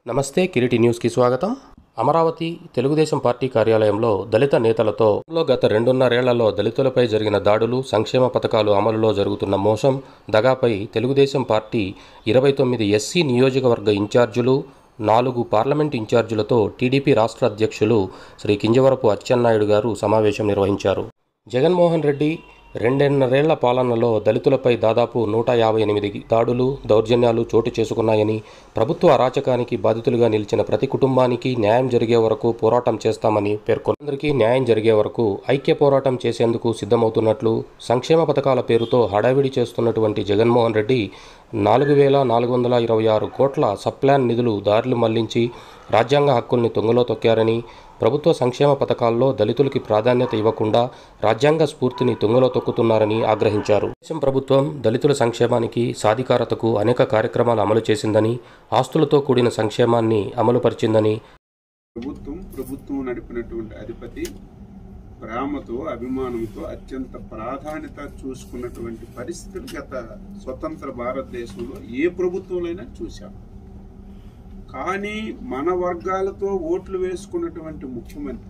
నమస్తే కిరీటి న్యూస్కి స్వాగతం అమరావతి తెలుగుదేశం పార్టీ కార్యాలయంలో దళిత నేతలతో లో గత రెండున్నరేళ్లలో దళితులపై జరిగిన దాడులు సంక్షేమ పథకాలు అమలులో జరుగుతున్న మోసం దగాపై తెలుగుదేశం పార్టీ ఇరవై తొమ్మిది ఎస్సీ నియోజకవర్గ ఇన్ఛార్జీలు నాలుగు పార్లమెంట్ ఇన్ఛార్జీలతో టీడీపీ రాష్ట్ర అధ్యక్షులు శ్రీ కింజవరపు అచ్చెన్నాయుడు గారు సమావేశం నిర్వహించారు జగన్మోహన్ రెడ్డి రెండున్నరేళ్ల పాలనలో దళితులపై దాదాపు నూట యాభై ఎనిమిది దాడులు దౌర్జన్యాలు చోటు చేసుకున్నాయని ప్రభుత్వ అరాచకానికి బాధితులుగా నిలిచిన ప్రతి కుటుంబానికి న్యాయం జరిగే వరకు పోరాటం చేస్తామని పేర్కొన్నారు అందరికీ న్యాయం జరిగే వరకు ఐక్య పోరాటం చేసేందుకు సిద్ధమవుతున్నట్లు సంక్షేమ పథకాల పేరుతో హడావిడి చేస్తున్నటువంటి జగన్మోహన్ రెడ్డి నాలుగు వేల నాలుగు వందల ఇరవై ఆరు కోట్ల సప్లాన్ నిధులు దారులు మళ్లించి రాజ్యాంగ హక్కుల్ని తొంగలో తొక్కారని ప్రభుత్వ సంక్షేమ పథకాల్లో దళితులకి ప్రాధాన్యత ఇవ్వకుండా రాజ్యాంగ స్ఫూర్తిని తుంగలో తొక్కుతున్నారని ఆగ్రహించారు దేశం ప్రభుత్వం దళితుల సంక్షేమానికి సాధికారతకు అనేక కార్యక్రమాలు అమలు చేసిందని ఆస్తులతో కూడిన సంక్షేమాన్ని అమలుపరిచిందని ప్రభుత్వం ప్రభుత్వం నడిపినటువంటి అధిపతి ప్రేమతో అభిమానంతో అత్యంత ప్రాధాన్యత చూసుకున్నటువంటి పరిస్థితులు గత స్వతంత్ర భారతదేశంలో ఏ ప్రభుత్వంలోనైనా చూశాం కానీ మన వర్గాలతో ఓట్లు వేసుకున్నటువంటి ముఖ్యమంత్రి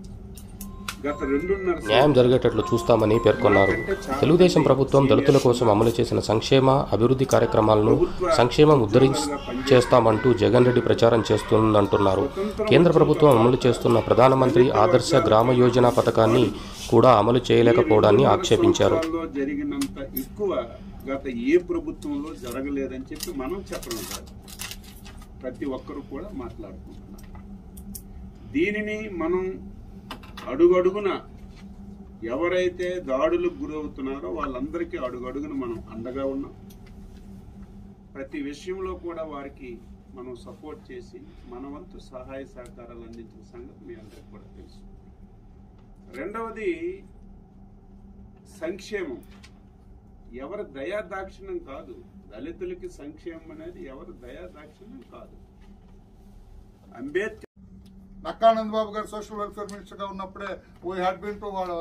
గత రెండున్నర న్యాయం జరిగేటట్లు చూస్తామని పేర్కొన్నారు తెలుగుదేశం ప్రభుత్వం దళితుల కోసం అమలు చేసిన సంక్షేమ అభివృద్ధి కార్యక్రమాలను సంక్షేమం ఉద్ధరించేస్తామంటూ జగన్ రెడ్డి ప్రచారం చేస్తుందంటున్నారు కేంద్ర ప్రభుత్వం అమలు చేస్తున్న ప్రధానమంత్రి ఆదర్శ గ్రామ యోజన పథకాన్ని కూడా అమలు చేయలేకపోవడాన్ని ఆక్షేపించారు సంవత్సరాల్లో జరిగినంత ఎక్కువ గత ఏ ప్రభుత్వంలో జరగలేదని చెప్పి మనం చెప్పడం కాదు ప్రతి ఒక్కరు కూడా మాట్లాడుకుంటున్నారు దీనిని మనం అడుగడుగున ఎవరైతే దాడులకు గురవుతున్నారో వాళ్ళందరికీ అడుగడుగున మనం అండగా ఉన్నాం ప్రతి విషయంలో కూడా వారికి మనం సపోర్ట్ చేసి మన వంతు సహాయ సహకారాలు అందించిన సంగతి మీ అందరికి కూడా తెలుసు రెండవది సంక్షేమం ఎవరి దయా దాక్షిణ్యం కాదు దళితులకి సంక్షేమం అనేది ఎవరి దయా దాక్షిణ్యం కాదు అంబేద్కర్ నక్కానంద్ బాబు గారు సోషల్ వెల్ఫేర్ మినిస్టర్ గా ఉన్నప్పుడే వీ హ్యాడ్ బీన్ టు వాళ్ళ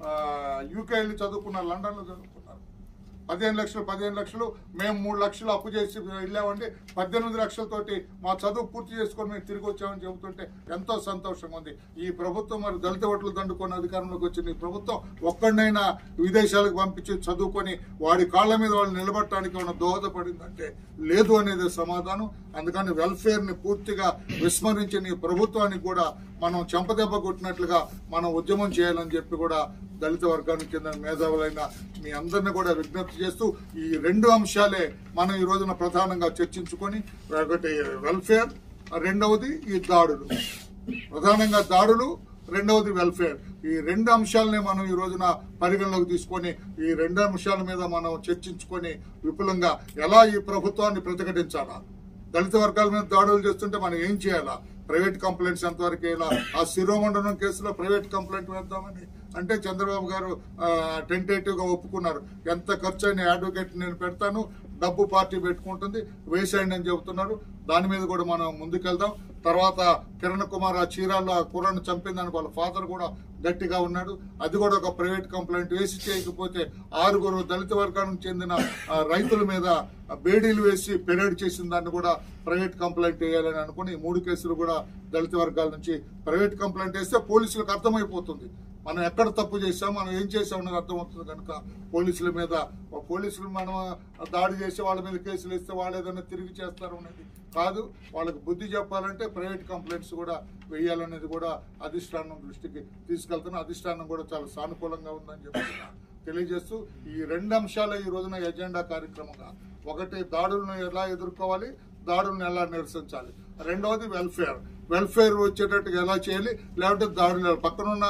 యూకే వెళ్ళి చదువుకున్నారు లండన్ లో చదువుకున్నారు పదిహేను లక్షలు పదిహేను లక్షలు మేము మూడు లక్షలు అప్పు చేసి వెళ్ళామండి పద్దెనిమిది లక్షలతోటి మా చదువు పూర్తి చేసుకొని మేము తిరిగి వచ్చామని చెబుతుంటే ఎంతో సంతోషంగా ఉంది ఈ ప్రభుత్వం మరి దళిత ఓట్లు దండుకొని అధికారంలోకి వచ్చింది ఈ ప్రభుత్వం ఒక్కడినైనా విదేశాలకు పంపించి చదువుకొని వాడి కాళ్ళ మీద వాళ్ళు నిలబడటానికి ఏమైనా దోహదపడిందంటే లేదు అనేది సమాధానం అందుకని వెల్ఫేర్ ని పూర్తిగా విస్మరించిన ఈ ప్రభుత్వానికి కూడా మనం చెంపదెబ్బ కొట్టినట్లుగా మనం ఉద్యమం చేయాలని చెప్పి కూడా దళిత వర్గానికి చెందిన మేధావులైన మీ అందరిని కూడా విజ్ఞప్తి చేస్తూ ఈ రెండు అంశాలే మనం ఈ రోజున ప్రధానంగా చర్చించుకొని ఒకటి వెల్ఫేర్ రెండవది ఈ దాడులు ప్రధానంగా దాడులు రెండవది వెల్ఫేర్ ఈ రెండు అంశాలనే మనం ఈ రోజున పరిగణలోకి తీసుకొని ఈ రెండు అంశాల మీద మనం చర్చించుకొని విపులంగా ఎలా ఈ ప్రభుత్వాన్ని ప్రతిఘటించాలా దళిత వర్గాల మీద దాడులు చేస్తుంటే మనం ఏం చేయాలా ప్రైవేట్ కంప్లైంట్స్ ఎంతవరకు వేయాలా ఆ శిరోమండలం కేసులో ప్రైవేట్ కంప్లైంట్ వేద్దామని అంటే చంద్రబాబు గారు టెంటేటివ్ గా ఒప్పుకున్నారు ఎంత ఖర్చు అయిన అడ్వకేట్ నేను పెడతాను డబ్బు పార్టీ పెట్టుకుంటుంది వేసేయండి అని చెబుతున్నారు దాని మీద కూడా మనం ముందుకెళ్దాం తర్వాత కిరణ్ కుమార్ ఆ చీరాల్లో ఆ కుర్రను చంపిందని వాళ్ళ ఫాదర్ కూడా గట్టిగా ఉన్నాడు అది కూడా ఒక ప్రైవేట్ కంప్లైంట్ వేసి చేయకపోతే ఆరుగురు దళిత వర్గానికి చెందిన ఆ, రైతుల మీద ఆ, బేడీలు వేసి పెరేడ్ చేసిన దాన్ని కూడా ప్రైవేట్ కంప్లైంట్ వేయాలని అనుకుని ఈ మూడు కేసులు కూడా దళిత వర్గాల నుంచి ప్రైవేట్ కంప్లైంట్ వేస్తే పోలీసులకు అర్థమైపోతుంది మనం ఎక్కడ తప్పు చేసాం మనం ఏం చేసాం అనేది అర్థమవుతుంది కనుక పోలీసుల మీద పోలీసులు మనం దాడి చేసి వాళ్ళ మీద కేసులు ఇస్తే వాళ్ళు ఏదైనా తిరిగి చేస్తారు అనేది కాదు వాళ్ళకి బుద్ధి చెప్పాలంటే ప్రైవేట్ కంప్లైంట్స్ కూడా వేయాలనేది కూడా అధిష్టానం దృష్టికి తీసుకెళ్తున్నా అధిష్టానం కూడా చాలా సానుకూలంగా ఉందని చెప్తున్నా తెలియజేస్తూ ఈ రెండు అంశాలే ఈ రోజున ఎజెండా కార్యక్రమంగా ఒకటి దాడులను ఎలా ఎదుర్కోవాలి దాడులను ఎలా నిరసించాలి రెండవది వెల్ఫేర్ వెల్ఫేర్ వచ్చేటట్టుగా ఎలా చేయాలి లేకపోతే దాడులు పక్కనున్న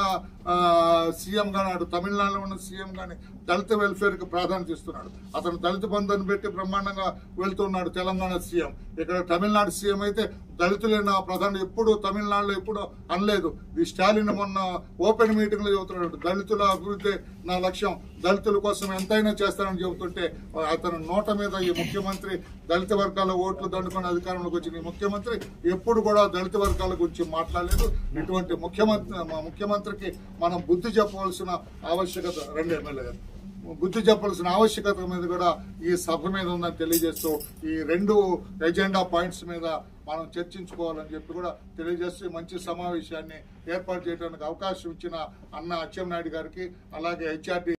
సీఎం గాని అటు తమిళనాడులో ఉన్న సీఎం గాని దళిత వెల్ఫేర్ కి ప్రాధాన్యత ఇస్తున్నాడు అతను దళిత బంధుని పెట్టి బ్రహ్మాండంగా వెళ్తున్నాడు తెలంగాణ సీఎం ఇక్కడ తమిళనాడు సీఎం అయితే దళితులే నా ప్రధాని ఎప్పుడు తమిళనాడులో ఎప్పుడు అనలేదు ఈ స్టాలిన్ మొన్న ఓపెన్ మీటింగ్ లో చెబుతున్నాడు దళితుల అభివృద్ధి నా లక్ష్యం దళితుల కోసం ఎంతైనా చేస్తానని చెబుతుంటే అతను నోట మీద ఈ ముఖ్యమంత్రి దళిత వర్గాల ఓట్లు దండుకొని అధికారంలోకి వచ్చిన ఈ ముఖ్యమంత్రి ఎప్పుడు కూడా దళిత వర్గాల గురించి మాట్లాడలేదు ఇటువంటి ముఖ్యమంత్రి మా ముఖ్యమంత్రికి మనం బుద్ధి చెప్పవలసిన ఆవశ్యకత రెండు ఎమ్మెల్యే గారు బుద్ధి చెప్పాల్సిన ఆవశ్యకత మీద కూడా ఈ సభ మీద ఉందని తెలియజేస్తూ ఈ రెండు ఎజెండా పాయింట్స్ మీద మనం చర్చించుకోవాలని చెప్పి కూడా తెలియజేస్తూ ఈ మంచి సమావేశాన్ని ఏర్పాటు చేయడానికి అవకాశం ఇచ్చిన అన్న అచ్చెన్నాయుడు గారికి అలాగే హెచ్ఆర్డి